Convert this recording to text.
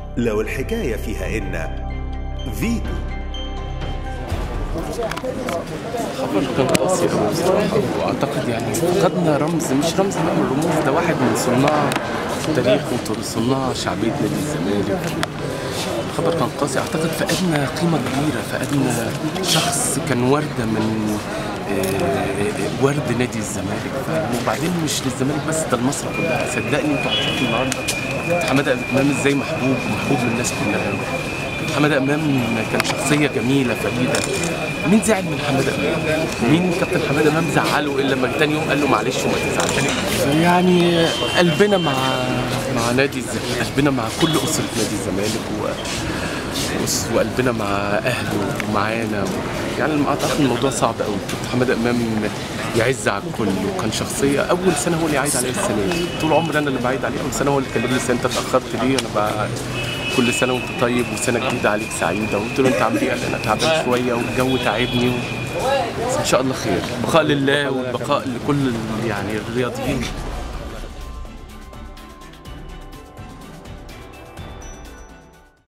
لو الحكاية فيها إن فيتو خبر كان قاسي قوي بصراحه واعتقد يعني فقدنا رمز مش رمز من الرموز ده واحد من صناع التاريخ وصناع شعبيه نادي الزمالك الخبر كان قاسي اعتقد فقدنا قيمه كبيره فقدنا شخص كان ورده من آه، ورد نادي الزمالك ف- وبعدين مش للزمالك بس ده لمصر كلها صدقني انتوا هتشوفوا النهارده حماده امام ازاي محبوب محبوب من الناس كلها حماده امام كان شخصيه جميله فريده مين زعل من حماده امام؟ مين كابتن حماده امام زعله الا لما تاني يوم قال له معلش وما تزعلش يعني قلبنا مع مع نادي الزمالك قلبنا مع كل اسره نادي الزمالك و... وأس- وقلبنا مع اهله ومعانا يعني اعتقد الموضوع صعب قوي كابتن حماده امام يعز على الكل وكان شخصيه اول سنه هو اللي يعيد عليا السنه دي طول عمري انا اللي بعيد عليه اول سنه هو اللي كلمني السنه انت اتاخرت ليه انا بقى كل سنه وانت طيب وسنه جديده عليك سعيده قلت له انت عامل ايه قال لي انا تعبان شويه والجو تعبني و... بس ان شاء الله خير البقاء لله والبقاء لكل ال- يعني الرياضيين